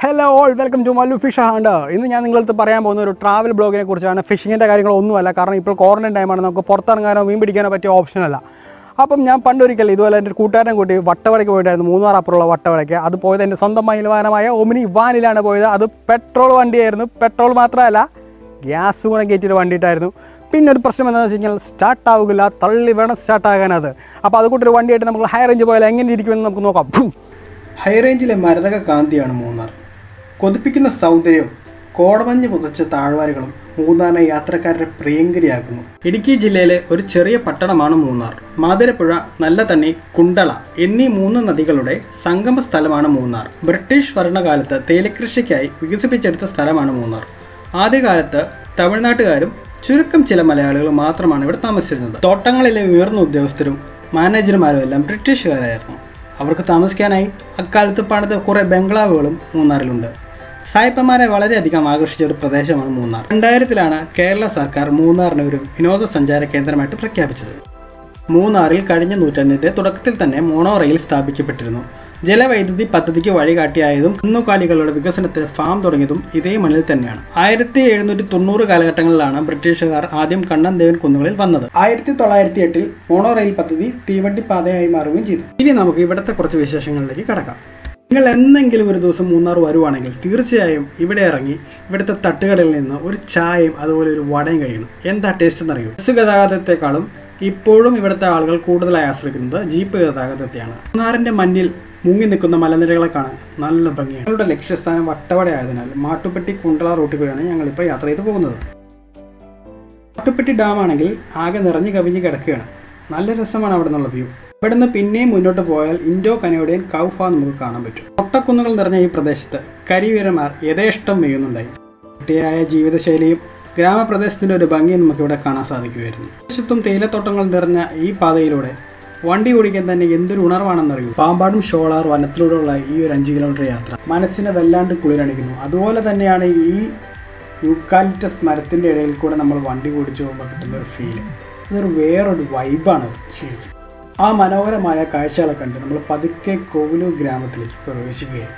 hello all welcome to Mallu fish hunt ഇന്ന് ഞാൻ നിങ്ങളടുത്ത് പറയാൻ പോകുന്ന ഒരു ട്രാവൽ ബ്ലോഗിനെ കുറിച്ചാണ് ഫിഷിങ്ങിൻ്റെ കാര്യങ്ങളൊന്നുമല്ല കാരണം ഇപ്പോൾ ക്വാറന്റൈൻ ടൈമാണ് നമുക്ക് പുറത്തിറങ്ങാനോ മീൻ പിടിക്കാനോ പറ്റിയ ഓപ്ഷനല്ല അപ്പം ഞാൻ പണ്ടൊരിക്കൽ ഇതുപോലെ എൻ്റെ കൂട്ടുകാരൻ കൂട്ടി വട്ടവടയ്ക്ക് പോയിട്ടായിരുന്നു മൂന്നാർ അപ്പുറമുള്ള വട്ടവടയ്ക്ക് അത് പോയത് എൻ്റെ സ്വന്തം മൈലവാനമായ ഒമിനി വാനിലാണ് പോയത് അത് പെട്രോൾ വണ്ടിയായിരുന്നു പെട്രോൾ മാത്രമല്ല ഗ്യാസ് കൂടെ കയറ്റിയിട്ട് വണ്ടിയിട്ടായിരുന്നു പിന്നെ ഒരു പ്രശ്നം എന്താണെന്ന് വെച്ച് കഴിഞ്ഞാൽ സ്റ്റാർട്ട് ആവുകയില്ല തള്ളി വേണം സ്റ്റാർട്ട് ആകാൻ അത് അപ്പോൾ അതുകൂട്ടൊരു വണ്ടിയായിട്ട് നമുക്ക് ഹൈ റേഞ്ച് പോയാൽ എങ്ങനെ ഇരിക്കുമെന്ന് നമുക്ക് നോക്കാം ഹൈ റേഞ്ചിലെ മരതക കാന്തിയാണ് മൂന്നാർ കൊതിപ്പിക്കുന്ന സൗന്ദര്യം കോടമഞ്ഞ് പുതച്ച താഴ്വാരകളും മൂന്നാറിനെ യാത്രക്കാരുടെ പ്രിയങ്കരിയാക്കുന്നു ഇടുക്കി ജില്ലയിലെ ഒരു ചെറിയ പട്ടണമാണ് മൂന്നാർ മാതിരപ്പുഴ നല്ല തണ്ണി കുണ്ടള എന്നീ മൂന്ന് നദികളുടെ സംഗമ സ്ഥലമാണ് മൂന്നാർ ബ്രിട്ടീഷ് ഭരണകാലത്ത് തേയിലക്കൃഷിക്കായി വികസിപ്പിച്ചെടുത്ത സ്ഥലമാണ് മൂന്നാർ ആദ്യകാലത്ത് തമിഴ്നാട്ടുകാരും ചുരുക്കം ചില മലയാളികളും മാത്രമാണ് ഇവിടെ താമസിച്ചിരുന്നത് തോട്ടങ്ങളിലെ ഉയർന്ന ഉദ്യോഗസ്ഥരും മാനേജർമാരും എല്ലാം ബ്രിട്ടീഷുകാരായിരുന്നു അവർക്ക് താമസിക്കാനായി അക്കാലത്ത് പണിത കുറേ ബംഗ്ലാവുകളും മൂന്നാറിലുണ്ട് സായിപ്പന്മാരെ വളരെയധികം ആകർഷിച്ച ഒരു പ്രദേശമാണ് മൂന്നാർ രണ്ടായിരത്തിലാണ് കേരള സർക്കാർ മൂന്നാറിനെ ഒരു വിനോദസഞ്ചാര കേന്ദ്രമായിട്ട് പ്രഖ്യാപിച്ചത് മൂന്നാറിൽ കഴിഞ്ഞ നൂറ്റാണ്ടിന്റെ തുടക്കത്തിൽ തന്നെ മോണോ റെയിൽ സ്ഥാപിക്കപ്പെട്ടിരുന്നു ജലവൈദ്യുതി പദ്ധതിക്ക് വഴികാട്ടിയായതും കന്നുകാലികളുടെ വികസനത്തിന് ഫാം തുടങ്ങിയതും ഇതേ മണ്ണിൽ തന്നെയാണ് ആയിരത്തി എഴുന്നൂറ്റി തൊണ്ണൂറ് കാലഘട്ടങ്ങളിലാണ് ബ്രിട്ടീഷുകാർ ആദ്യം കണ്ണൻദേവൻ കുന്നുകളിൽ വന്നത് ആയിരത്തി തൊള്ളായിരത്തി എട്ടിൽ മോണോ റെയിൽ പദ്ധതി തീവണ്ടി പാതയായി മാറുകയും ചെയ്തു ഇനി നമുക്ക് ഇവിടുത്തെ കുറച്ച് വിശേഷങ്ങളിലേക്ക് കടക്കാം നിങ്ങൾ എന്തെങ്കിലും ഒരു ദിവസം മൂന്നാർ വരുവാണെങ്കിൽ തീർച്ചയായും ഇവിടെ ഇറങ്ങി ഇവിടുത്തെ തട്ടുകടയിൽ നിന്ന് ഒരു ചായയും അതുപോലെ ഒരു വടയും കഴിയണം എന്താ ടേസ്റ്റ് എന്നറിയൂ ബസ് ഗതാഗതത്തെക്കാളും ഇപ്പോഴും ഇവിടുത്തെ ആളുകൾ കൂടുതലായി ആശ്രയിക്കുന്നത് ജീപ്പ് ഗതാഗതത്തെയാണ് മൂന്നാറിന്റെ മഞ്ഞിൽ മുങ്ങി നിൽക്കുന്ന മലനിരകളെ കാണാൻ നല്ല ഭംഗിയാണ് ഞങ്ങളുടെ ലക്ഷ്യസ്ഥാനം വട്ടവട ആയതിനാൽ മാട്ടുപ്പെട്ടി കുണ്ടള റൂട്ടിൽ കൂടിയാണ് ഞങ്ങളിപ്പോൾ യാത്ര ചെയ്ത് പോകുന്നത് മാട്ടുപ്പെട്ടി ഡാം ആണെങ്കിൽ ആകെ നിറഞ്ഞു കവിഞ്ഞ് കിടക്കുകയാണ് നല്ല രസമാണ് അവിടെ നിന്നുള്ള വ്യൂ ഇവിടെ നിന്ന് പിന്നെയും മുന്നോട്ട് പോയാൽ ഇൻഡോ കനോഡിയൻ കൗഫ നമുക്ക് കാണാൻ പറ്റും ഒട്ടക്കുന്നുകൾ നിറഞ്ഞ ഈ പ്രദേശത്ത് കരിവീരന്മാർ യഥേഷ്ടം മെയ്യുന്നുണ്ടായി കുട്ടിയായ ജീവിതശൈലിയും ഗ്രാമപ്രദേശത്തിൻ്റെ ഒരു ഭംഗിയും നമുക്കിവിടെ കാണാൻ സാധിക്കുമായിരുന്നു പ്രദേശത്തും തേയിലത്തോട്ടങ്ങൾ നിറഞ്ഞ ഈ പാതയിലൂടെ വണ്ടി ഓടിക്കാൻ തന്നെ എന്തൊരു ഉണർവാണെന്നറിയൂ പാമ്പാടും ഷോളാർ വനത്തിലൂടെയുള്ള ഈ ഒരു അഞ്ച് കിലോമീറ്റർ യാത്ര മനസ്സിനെ വല്ലാണ്ട് കുളിരണിക്കുന്നു അതുപോലെ തന്നെയാണ് ഈ യൂക്കാലിറ്റസ് മരത്തിൻ്റെ ഇടയിൽ കൂടെ നമ്മൾ വണ്ടി ഓടിച്ചു പോകുമ്പോൾ കിട്ടുന്ന ഒരു ഫീല് അതൊരു വേറൊരു വൈബാണ് ശരിക്കും ആ മനോഹരമായ കാഴ്ചകളെ കണ്ട് നമ്മൾ പതുക്കെ കോവിലൂർ ഗ്രാമത്തിലേക്ക് പ്രവേശിക്കുകയായി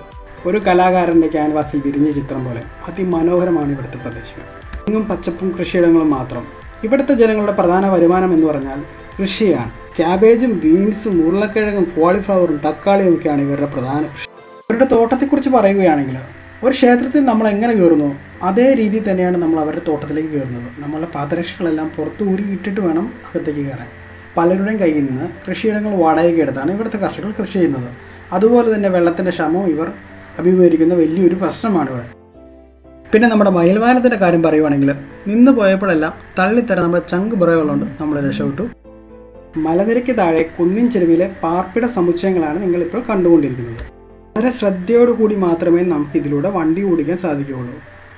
ഒരു കലാകാരൻ്റെ ക്യാൻവാസിൽ വിരിഞ്ഞ ചിത്രം പോലെ അതിമനോഹരമാണ് ഇവിടുത്തെ പ്രദേശം എങ്ങും പച്ചപ്പും കൃഷിയിടങ്ങളും മാത്രം ഇവിടുത്തെ ജനങ്ങളുടെ പ്രധാന വരുമാനം എന്ന് പറഞ്ഞാൽ കൃഷിയാണ് ക്യാബേജും ബീൻസും ഉരുളക്കിഴങ്ങും കോളിഫ്ലവറും തക്കാളിയും ഒക്കെയാണ് ഇവരുടെ പ്രധാന കൃഷി അവരുടെ തോട്ടത്തെക്കുറിച്ച് പറയുകയാണെങ്കിൽ ഒരു ക്ഷേത്രത്തിൽ നമ്മൾ എങ്ങനെ കയറുന്നു അതേ രീതിയിൽ തന്നെയാണ് നമ്മൾ അവരുടെ തോട്ടത്തിലേക്ക് കയറുന്നത് നമ്മളുടെ പാദരക്ഷകളെല്ലാം പുറത്ത് ഊരി ഇട്ടിട്ട് വേണം അകത്തേക്ക് കയറാൻ പലരുടെയും കയ്യിൽ നിന്ന് കൃഷിയിടങ്ങൾ വാടകയ്ക്ക് എടുത്താണ് ഇവിടുത്തെ കർഷകർ കൃഷി ചെയ്യുന്നത് അതുപോലെ തന്നെ വെള്ളത്തിൻ്റെ ക്ഷമവും ഇവർ അഭിമുഖീകരിക്കുന്ന വലിയൊരു പ്രശ്നമാണ് ഇവിടെ പിന്നെ നമ്മുടെ മയിൽവാനത്തിൻ്റെ കാര്യം പറയുവാണെങ്കിൽ നിന്ന് പോയപ്പോഴെല്ലാം തള്ളിത്തരം നമ്മുടെ ചങ്ക് പുറകുള്ളതുകൊണ്ട് നമ്മൾ രക്ഷപ്പെട്ടു മലനിരയ്ക്ക് താഴെ കുന്നിൻ ചെരുവിലെ പാർപ്പിട സമുച്ചയങ്ങളാണ് നിങ്ങളിപ്പോൾ കണ്ടുകൊണ്ടിരിക്കുന്നത് വളരെ ശ്രദ്ധയോടുകൂടി മാത്രമേ നമുക്ക് ഇതിലൂടെ വണ്ടി ഓടിക്കാൻ സാധിക്കുകയുള്ളൂ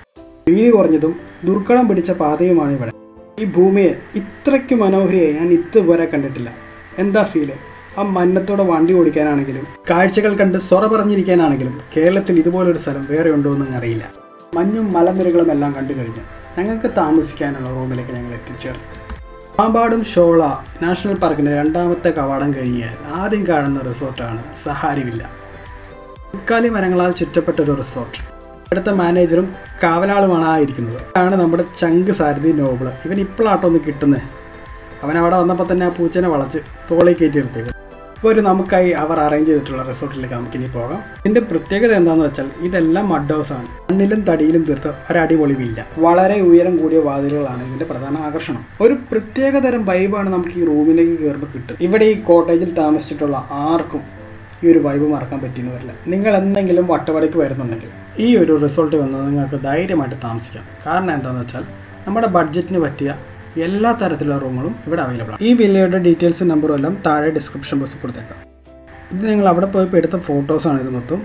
വീതി കുറഞ്ഞതും ദുർഘടം പിടിച്ച പാതയുമാണ് ഇവിടെ ഈ ഭൂമിയെ ഇത്രയ്ക്ക് മനോഹരിയായി ഞാൻ ഇതുവരെ കണ്ടിട്ടില്ല എന്താ ഫീല് ആ മന്നത്തോടെ വണ്ടി ഓടിക്കാനാണെങ്കിലും കാഴ്ചകൾ കണ്ട് സൊറ പറഞ്ഞിരിക്കാനാണെങ്കിലും കേരളത്തിൽ ഇതുപോലൊരു സ്ഥലം വേറെ ഉണ്ടോ എന്ന് അറിയില്ല മഞ്ഞും മലനിരകളും എല്ലാം കണ്ടു കഴിഞ്ഞു ഞങ്ങൾക്ക് താമസിക്കാനുള്ള റൂമിലേക്ക് ഞങ്ങൾ എത്തിച്ചേർന്നു പാമ്പാടും ഷോള നാഷണൽ പാർക്കിൻ്റെ രണ്ടാമത്തെ കവാടം കഴിഞ്ഞാൽ ആദ്യം കാണുന്ന റിസോർട്ടാണ് സഹാരി വില്ല മുക്കാലി മരങ്ങളാൽ ചുറ്റപ്പെട്ട ഒരു റിസോർട്ട് ഇവിടുത്തെ മാനേജറും കാവലാളുമാണ് ആ ഇരിക്കുന്നത് ആണ് നമ്മുടെ ചങ്ക് സാരഥി നോബിള് ഇവൻ ഇപ്പോഴാട്ടോ ഒന്ന് കിട്ടുന്നത് അവൻ അവിടെ വന്നപ്പോൾ തന്നെ ആ പൂച്ചനെ വളച്ച് തോളി കയറ്റി എടുത്തേക്കും ഇപ്പോൾ ഒരു നമുക്കായി അവർ അറേഞ്ച് ചെയ്തിട്ടുള്ള റിസോർട്ടിലേക്ക് നമുക്കിനി പോകാം ഇതിൻ്റെ പ്രത്യേകത എന്താണെന്ന് വെച്ചാൽ ഇതെല്ലാം മഡ് ഹൗസ് ആണ് മണ്ണിലും തടിയിലും തീർത്ത് ഒരടിപൊളി വില്ല വളരെ ഉയരം കൂടിയ വാതിലുകളാണ് ഇതിൻ്റെ പ്രധാന ആകർഷണം ഒരു പ്രത്യേക തരം വൈബാണ് നമുക്ക് ഈ റൂമിലേക്ക് കയറുമ്പോൾ കിട്ടും ഇവിടെ ഈ കോട്ടേജിൽ താമസിച്ചിട്ടുള്ള ആർക്കും ഈ ഒരു വൈബ് മറക്കാൻ പറ്റിയെന്ന് വരില്ല നിങ്ങൾ എന്തെങ്കിലും വട്ടവടയ്ക്ക് വരുന്നുണ്ടെങ്കിൽ ഈ ഒരു റിസോർട്ട് വന്നത് നിങ്ങൾക്ക് ധൈര്യമായിട്ട് താമസിക്കാം കാരണം എന്താണെന്ന് വെച്ചാൽ നമ്മുടെ ബഡ്ജറ്റിന് പറ്റിയ എല്ലാ തരത്തിലുള്ള റൂമുകളും ഇവിടെ അവൈലബിൾ ആണ് ഈ വില്ലയുടെ ഡീറ്റെയിൽസും നമ്പറും എല്ലാം താഴെ ഡിസ്ക്രിപ്ഷൻ ബോക്സിൽ കൊടുത്തേക്കാം ഇത് നിങ്ങൾ അവിടെ പോയപ്പോൾ എടുത്ത ഫോട്ടോസാണ് ഇത് മൊത്തം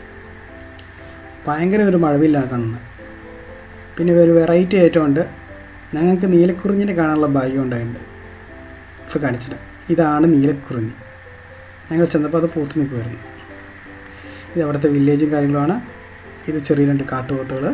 ഭയങ്കര ഒരു മഴവില്ലാണ് കാണുന്നത് പിന്നെ ഒരു വെറൈറ്റി ആയിട്ടുണ്ട് ഞങ്ങൾക്ക് നീലക്കുറിഞ്ഞിനെ കാണാനുള്ള ഭാഗ്യം ഉണ്ടായിട്ടുണ്ട് ഇപ്പോൾ കാണിച്ചിട്ട് ഇതാണ് നീലക്കുറിഞ്ഞി ഞങ്ങൾ ചെന്നപ്പോൾ അത് പൂത്ത് നിൽക്കുമായിരുന്നു ഇത് അവിടുത്തെ വില്ലേജും കാര്യങ്ങളുമാണ് ഇത് ചെറിയ രണ്ട് കാട്ടുപോത്തുകൾ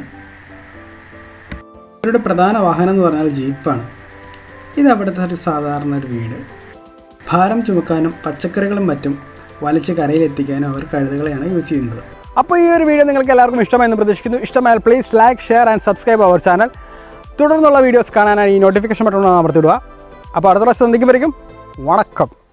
ഇവരുടെ പ്രധാന വാഹനം എന്ന് പറഞ്ഞാൽ ജീപ്പാണ് ഇത് അവിടുത്തെ ഒരു സാധാരണ ഒരു വീട് ഭാരം ചുമക്കാനും പച്ചക്കറികളും മറ്റും വലിച്ച് കരയിലെത്തിക്കാനും അവർ കഴുതുകളെയാണ് യൂസ് ചെയ്യുന്നത് അപ്പോൾ ഈ ഒരു വീഡിയോ നിങ്ങൾക്ക് എല്ലാവർക്കും ഇഷ്ടമായെന്ന് പ്രതീക്ഷിക്കുന്നു ഇഷ്ടമായാൽ please like share and subscribe our channel തുടർന്നുള്ള വീഡിയോസ് കാണാനായി ഈ നോട്ടിഫിക്കേഷൻ ബട്ടൺ അമർത്തിടുക അപ്പോൾ അടുത്ത പ്രാവശ്യം സന്ധിക്കുമ്പോഴേക്കും വണക്കം